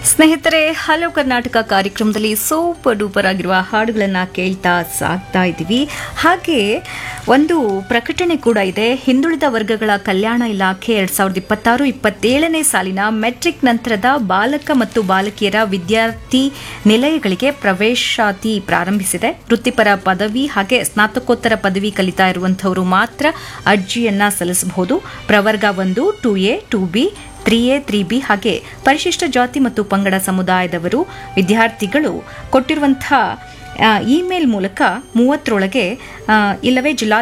ಸ್ನೇಹಿತರೆ ಹಲೋ ಕರ್ನಾಟಕ ಕಾರ್ಯಕ್ರಮದಲ್ಲಿ super duper ಆಗಿರುವ ಹಾಡುಗಳನ್ನ ಕೇಳ್ತಾ ಸಾಗ್ತಾ ಇದ್ದೀವಿ ಹಾಗೆ ಒಂದು ಪ್ರಕಟಣೆ ಕೂಡ ಇದೆ ಹಿಂದುಳಿದ ವರ್ಗಗಳ ಕಲ್ಯಾಣ ಇಲಾಖೆ ಎರಡ್ ಸಾವಿರದ ಇಪ್ಪತ್ತಾರು ಇಪ್ಪತ್ತೇಳನೇ ಸಾಲಿನ ಮೆಟ್ರಿಕ್ ನಂತರದ ಬಾಲಕ ಮತ್ತು ಬಾಲಕಿಯರ ವಿದ್ಯಾರ್ಥಿ ನಿಲಯಗಳಿಗೆ ಪ್ರವೇಶಾತಿ ಪ್ರಾರಂಭಿಸಿದೆ ವೃತ್ತಿಪರ ಪದವಿ ಹಾಗೆ ಸ್ನಾತಕೋತ್ತರ ಪದವಿ ಕಲಿತಾ ಇರುವಂತಹವರು ಮಾತ್ರ ಅರ್ಜಿಯನ್ನ ಸಲ್ಲಿಸಬಹುದು ಪ್ರವರ್ಗ ಒಂದು two A two B three A three B ಹಾಗೆ ಪರಿಶಿಷ್ಟ ಜಾತಿ ಮತ್ತು ಪಂಗಡ ಸಮುದಾಯದವರು ವಿದ್ಯಾರ್ಥಿಗಳು ಕೊಟ್ಟಿರುವಂತಹ ಇಮೇಲ್ ಮೂಲಕ ಮೂವತ್ತರೊಳಗೆ ಆ, ಇಲ್ಲವೇ ಜಿಲ್ಲಾ